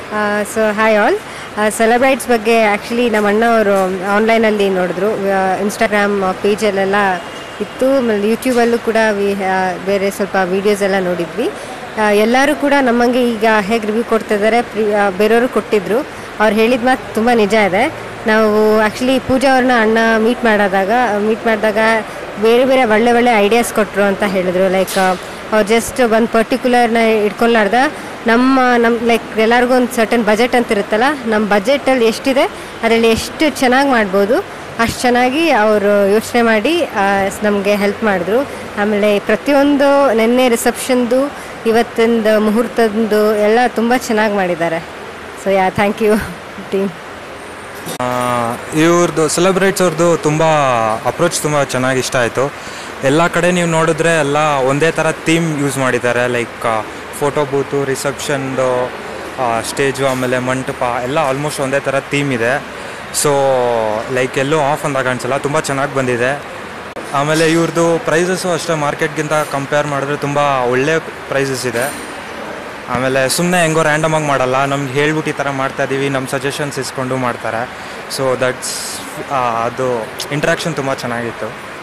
so hi all ಸೆಲೆಬ್ರೈಟ್ಸ್ ಬಗ್ಗೆ actually ನಮ್ಮ ಅಣ್ಣವರು ಆನ್ಲೈನಲ್ಲಿ ನೋಡಿದ್ರು ಇನ್ಸ್ಟಾಗ್ರಾಮ್ ಪೇಜಲ್ಲೆಲ್ಲ ಇತ್ತು ಆಮೇಲೆ ಯೂಟ್ಯೂಬಲ್ಲೂ ಕೂಡ ವಿ ಬೇರೆ ಸ್ವಲ್ಪ ವೀಡಿಯೋಸ್ ಎಲ್ಲ ನೋಡಿದ್ವಿ ಆ, ಎಲ್ಲರೂ ಕೂಡ ನಮ್ಮಂಗೆ ಈಗ ಹೇಗೆ ರಿವ್ಯೂ ಕೊಡ್ತಿದ್ದಾರೆ ಪ್ರಿ ಆ, ಬೇರೆಯವರು ಕೊಟ್ಟಿದ್ರು ಅವ್ರು ಹೇಳಿದ ಮಾತು ತುಂಬ ನಿಜ ಇದೆ ನಾವು ಆ್ಯಕ್ಚುಲಿ ಪೂಜಾ ಅವ್ರನ್ನ ಅಣ್ಣ ಮೀಟ್ ಮಾಡಿದಾಗ ಮೀಟ್ ಮಾಡಿದಾಗ ಬೇರೆ ಬೇರೆ ಒಳ್ಳೆ ಒಳ್ಳೆ ಐಡಿಯಾಸ್ ಕೊಟ್ಟರು ಅಂತ ಹೇಳಿದ್ರು ಲೈಕ್ ಅವ್ರು ಜಸ್ಟ್ ಒಂದು ಪರ್ಟಿಕ್ಯುಲರ್ನ ಇಟ್ಕೊಲಾರ್ದ ನಮ್ಮ ನಮ್ಮ ಲೈಕ್ ಎಲ್ಲರಿಗೂ ಒಂದು ಸರ್ಟನ್ ಬಜೆಟ್ ಅಂತ ಇರುತ್ತಲ್ಲ ನಮ್ಮ ಬಜೆಟಲ್ಲಿ ಎಷ್ಟಿದೆ ಅದರಲ್ಲಿ ಎಷ್ಟು ಚೆನ್ನಾಗಿ ಮಾಡ್ಬೋದು ಅಷ್ಟು ಚೆನ್ನಾಗಿ ಅವರು ಯೋಚನೆ ಮಾಡಿ ನಮಗೆ ಹೆಲ್ಪ್ ಮಾಡಿದ್ರು ಆಮೇಲೆ ಪ್ರತಿಯೊಂದು ನಿನ್ನೆ ರಿಸೆಪ್ಷನ್ದು ಇವತ್ತಿಂದು ಮುಹೂರ್ತದ್ದು ಎಲ್ಲ ತುಂಬ ಚೆನ್ನಾಗಿ ಮಾಡಿದ್ದಾರೆ so ya thank you team ಇವ್ರದ್ದು ಸೆಲೆಬ್ರೇಟ್ಸ್ ಅವ್ರದ್ದು ತುಂಬ ಅಪ್ರೋಚ್ ತುಂಬ ಚೆನ್ನಾಗಿ ಇಷ್ಟ ಆಯಿತು ಎಲ್ಲ ಕಡೆ ನೀವು ನೋಡಿದ್ರೆ ಎಲ್ಲ ಒಂದೇ ಥರ ಥೀಮ್ ಯೂಸ್ ಮಾಡಿದ್ದಾರೆ ಲೈಕ್ ಫೋಟೋ ಬೂತು ರಿಸೆಪ್ಷನ್ದು ಸ್ಟೇಜು ಆಮೇಲೆ ಮಂಟಪ ಎಲ್ಲ ಆಲ್ಮೋಸ್ಟ್ ಒಂದೇ ಥರ ಥೀಮ್ ಇದೆ ಸೊ ಲೈಕ್ ಎಲ್ಲೂ ಆಫ್ ಅಂದಾಗ ಕಾಣಿಸಲ್ಲ ತುಂಬ ಚೆನ್ನಾಗಿ ಬಂದಿದೆ ಆಮೇಲೆ ಇವ್ರದ್ದು ಪ್ರೈಸಸ್ಸು ಅಷ್ಟೇ ಮಾರ್ಕೆಟ್ಗಿಂತ ಕಂಪೇರ್ ಮಾಡಿದ್ರೆ ತುಂಬ ಒಳ್ಳೆ ಪ್ರೈಸಸ್ ಇದೆ ಆಮೇಲೆ ಸುಮ್ಮನೆ ಹೆಂಗೋ ರ್ಯಾಂಡಮ್ ಆಗಿ ಮಾಡಲ್ಲ ನಮ್ಗೆ ಹೇಳ್ಬಿಟ್ಟು ಈ ಥರ ಮಾಡ್ತಾ ಇದ್ದೀವಿ ನಮ್ಮ ಸಜೆಷನ್ಸ್ ಇಸ್ಕೊಂಡು ಮಾಡ್ತಾರೆ ಸೊ ದಟ್ಸ್ ಅದು ಇಂಟ್ರ್ಯಾಕ್ಷನ್ ತುಂಬ ಚೆನ್ನಾಗಿತ್ತು